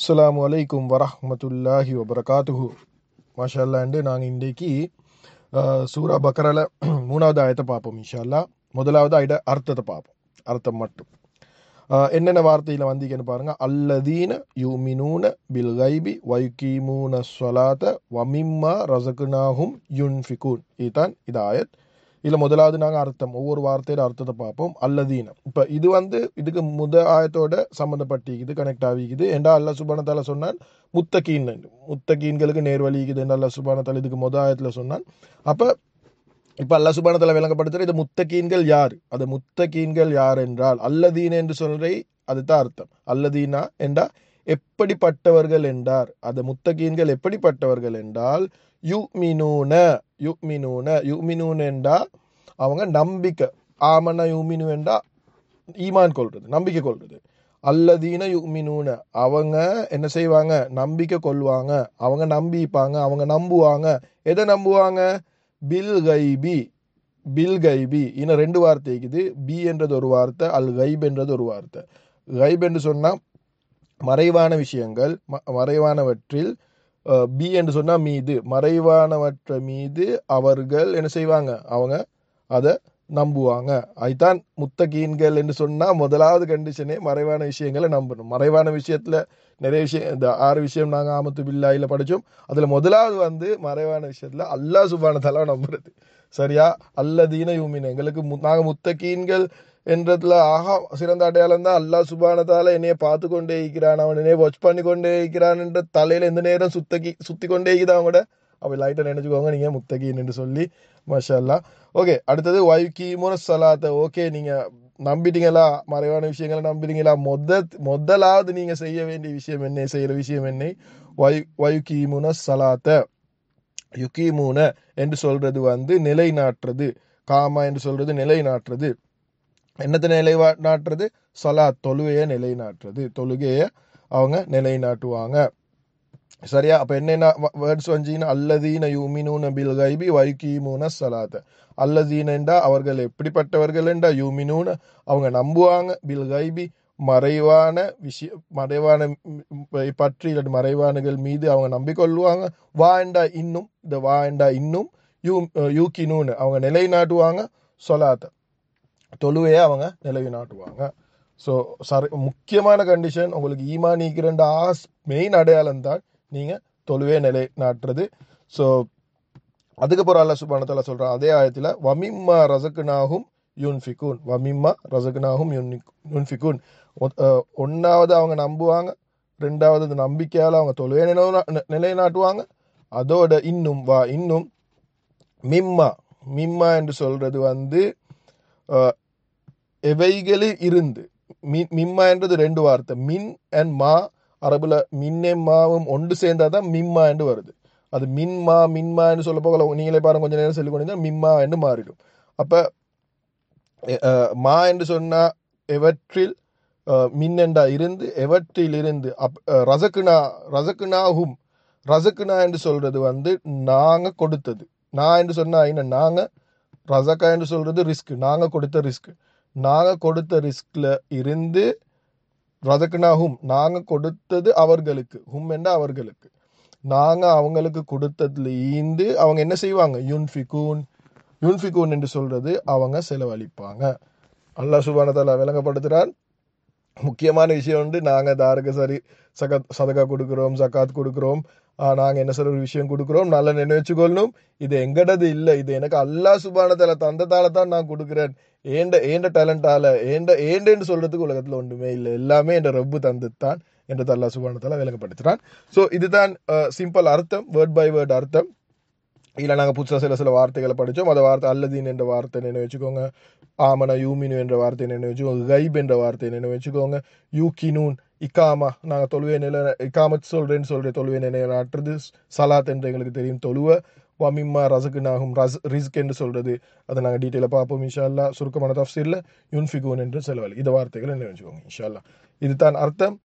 அஸ்ஸலாமு அலைக்கும் வரஹ்மத்துல்லாஹி வபரகாத்துஹு மாஷால்லாண்டு நாங்கள் இன்றைக்கு அஹ், சூரா பக்கரால மூணாவது ஆயத்தை பார்ப்போம் இன்ஷால்லா முதலாவது ஆயத்த அர்த்தத்தை பார்ப்போம் அர்த்தம் மட்டும் அஹ், என்னென்ன வார்த்தையில் வந்தீங்கன்னு பாருங்க அல்லதீன யூமினூன பில் கைபி வைக்கீமூன ஸ்வலாத்த வமிம்மா ரசகுனாஹும் யுன்ஃபிகூன் இதுதான் இது ஆயத் இதில் முதலாவது நாங்கள் அர்த்தம் ஒவ்வொரு வார்த்தையோட அர்த்தத்தை பார்ப்போம் அல்லதீனம் இப்போ இது வந்து இதுக்கு முத ஆயத்தோட சம்மந்தப்பட்டிக்குது கனெக்ட் ஆகிக்குது ஏண்டா அல்ல சுபானத்தால சொன்னான் முத்தகீன் முத்தகீன்களுக்கு நேர்வழிக்குது அல்ல சுபானத்தால் இதுக்கு முத ஆயத்தில் சொன்னான் அப்போ இப்போ அல்ல சுபானத்தால விளங்கப்படுத்துகிற இது முத்தகீன்கள் யார் அது முத்தகீன்கள் யார் என்றால் அல்லதீன என்று சொல்றே அதுதான் அர்த்தம் அல்லதீனா என்றா எப்படிப்பட்டவர்கள் என்றார் அது முத்தகீன்கள் எப்படிப்பட்டவர்கள் என்றால் யு மினூன யு மினூன யு மினூன் என்றா அவங்க நம்பிக்கை ஆமன யுமினு என்றா ஈமான் கொள்றது நம்பிக்கை கொள்றது அல்லதீன யுமினூன அவங்க என்ன செய்வாங்க நம்பிக்கை கொள்வாங்க அவங்க நம்பிப்பாங்க அவங்க நம்புவாங்க எதை நம்புவாங்க பில் கைபி பில் கைபி இன்னும் ரெண்டு வார்த்தை இருக்குது பி என்றது ஒரு வார்த்தை அல் கைப் என்றது ஒரு வார்த்தை கைப் என்று சொன்னால் மறைவான விஷயங்கள் ம- மறைவானவற்றில் அஹ், பி என்று சொன்னால் மீது மறைவானவற்ற மீது அவர்கள் என்ன செய்வாங்க அவங்க அதை நம்புவாங்க அதுதான் முத்தகீன்கள் என்று சொன்னால் முதலாவது கண்டிஷனே மறைவான விஷயங்களை நம்பணும் மறைவான விஷயத்தில் நிறைய விஷயம் இந்த ஆறு விஷயம் நாங்கள் ஆமத்து பில்லாயில் படித்தோம் அதில் முதலாவது வந்து மறைவான விஷயத்தில் அல்லாஹ் சுபானத்தால நம்புறது சரியா அல்லதீன யூமின் எங்களுக்கு நாங்கள் முத்தகீன்கள் என்றதுல ஆஹா சிறந்த அடையாளம் தான் அல்லாஹ் சுபானத்தால என்னைய பார்த்து கொண்டே இருக்கிறான் அவன் என்னைய வாட்ச் பண்ணி கொண்டே இருக்கிறான் என்ற தலையில எந்த நேரம் சுத்தகி சுத்தி கொண்டே இருக்குதா அவங்களோட அவ லைட்டை நினைச்சுக்கோங்க நீங்க முத்தகீன் என்று சொல்லி மாஷா அல்லாஹ் ஓகே அடுத்தது வைக்கீமுன சலாத்த ஓகே நீங்க நம்பிட்டீங்களா மறைவான விஷயங்களை நம்பிட்டீங்களா மொத முதலாவது நீங்க செய்ய வேண்டிய விஷயம் என்ன செய்யற விஷயம் என்ன வை வைக்கீமுன சலாத்த யுகீமூன என்று சொல்றது வந்து நிலைநாட்டுறது காமா என்று சொல்றது நிலைநாட்டுறது என்னத்தை நிலைநாட்டுறது சலாத் தொழுகையை நிலைநாட்டுறது தொழுகையை அவங்க நிலைநாட்டுவாங்க சரியா அப்ப என்ன வேர்ட்ஸ் வந்துச்சுன்னா அல்லதீன யூமினூன பில் கைபி வைக்கீமூன சலாத்த அல்லதீனண்டா அவர்கள் எப்படிப்பட்டவர்கள் என்றா யூமினூன அவங்க நம்புவாங்க பில் கைபி மறைவான விஷய மறைவான ம், பற்றி இல்லாட்டி மறைவானகள் மீது அவங்க நம்பிக்கொள்வாங்க வாண்டா இன்னும் இந்த வாண்டா இன்னும் யூ யூக்கினூன்னு அவங்க நிலைநாட்டுவாங்க சொலாத்த தொழுவையை அவங்க நிலைநாட்டுவாங்க ஸோ சரி முக்கியமான கண்டிஷன் உங்களுக்கு ஈமானிக்கிறண்ட ஆஸ் மெயின் அடையாளம் தான் நீங்கள் தொழுவே நிலைநாட்டுறது ஸோ அதுக்கப்புறம் அல்ல சுபானத்தில் சொல்கிறான் அதே ஆயத்தில் வமிம்மா ரசகுனாகும் யுன்ஃபிகூன் வமிம்மா ரசகுனாகும் யுன்ஃபிகூன் ஒன்றாவது அவங்க நம்புவாங்க ரெண்டாவது இந்த நம்பிக்கையால் அவங்க தொழுவே நிலை நிலைநாட்டுவாங்க அதோட இன்னும் வா இன்னும் மிம்மா மிம்மா என்று சொல்றது வந்து அஹ், எவைகளில் இருந்து மி- மிம்மா என்றது ரெண்டு வார்த்தை மின் அண்ட் மா அரபுல மின்னே மாவும் ஒன்று சேர்ந்தாதான் மிம்மா என்று வருது அது மின்மா மின்மா என்று சொல்ல போகல நீங்களே பாருங்க கொஞ்ச நேரம் சொல்லி கொண்டு மிம்மா என்று மாறிடும் அப்ப எ- அஹ், மா என்று சொன்னா எவற்றில் அஹ், மின்னெண்டா இருந்து எவற்றில் இருந்து அப் அஹ், ரசகுனா ரசகுனாகும் ரசகுனா என்று சொல்றது வந்து நாங்க கொடுத்தது நான் என்று சொன்னா என்ன நாங்க ரசகா என்று சொல்றது ரிஸ்க் நாங்க கொடுத்த ரிஸ்க் நாங்க கொடுத்த ரிஸ்க்ல இருந்து ரதக்னாஹும் நாங்க கொடுத்தது அவர்களுக்கு ஹும் என்ற அவர்களுக்கு நாங்க அவங்களுக்கு கொடுத்ததுல ஈந்து அவங்க என்ன செய்வாங்க யுன்ஃபிகூன் யுன்ஃபிகூன் என்று சொல்றது அவங்க செலவழிப்பாங்க அல்லாஹ் சுபானதால விளங்கப்படுத்துறான் முக்கியமான விஷயம் வந்து நாங்க தாருக்கு சரி சகத் சதகா கொடுக்குறோம் சக்காத் கொடுக்குறோம் ஆஹ் நாங்க என்ன சொல்ற ஒரு விஷயம் கொடுக்குறோம் நல்லா நினைச்சுக்கொள்ளணும் இது எங்கடது இல்லை இது எனக்கு அல்லாஹ் சுபானதால தந்ததால தான் நான் கொடுக்குறேன் ஏண்ட ஏண்ட டேலண்டால ஏண்ட ஏண்டேன்னு சொல்றதுக்கு உலகத்துல ஒன்றுமே இல்லை எல்லாமே என்ற ரப்பு தந்துத்தான் என்று அல்லாஹ் சுபானதால விளங்கப்படுத்துறான் ஸோ இதுதான் சிம்பிள் அர்த்தம் வேர்ட் பை வேர்ட் அர்த்தம் இல்லை நாங்கள் புதுசாக சில சில வார்த்தைகளை படித்தோம் அந்த வார்த்தை அல்லதீன் என்ற வார்த்தை நினைவு வச்சுக்கோங்க ஆமன யூமினு என்ற வார்த்தை நினைவு வச்சுக்கோங்க கைப் என்ற வார்த்தை நினைவு வச்சுக்கோங்க யூகினூன் இக்காமா நாங்கள் தொழுவே நிலை இக்காமத் சொல்கிறேன்னு சொல்கிற தொழுவே நிலையை நாட்டுறது சலாத் என்று எங்களுக்கு தெரியும் தொழுவ வமிம்மா ரசகுனாகும் ரஸ் ரிஸ்க் என்று சொல்கிறது அதை நாங்கள் டீட்டெயிலாக பார்ப்போம் இன்ஷா அல்லா சுருக்கமான தஃசீரில் யுன்ஃபிகூன் என்று செலவழி இந்த வார்த்தைகளை நினைவு வச்சுக்கோங்க இன்ஷா அல்லா இதுதான் அர்த்தம்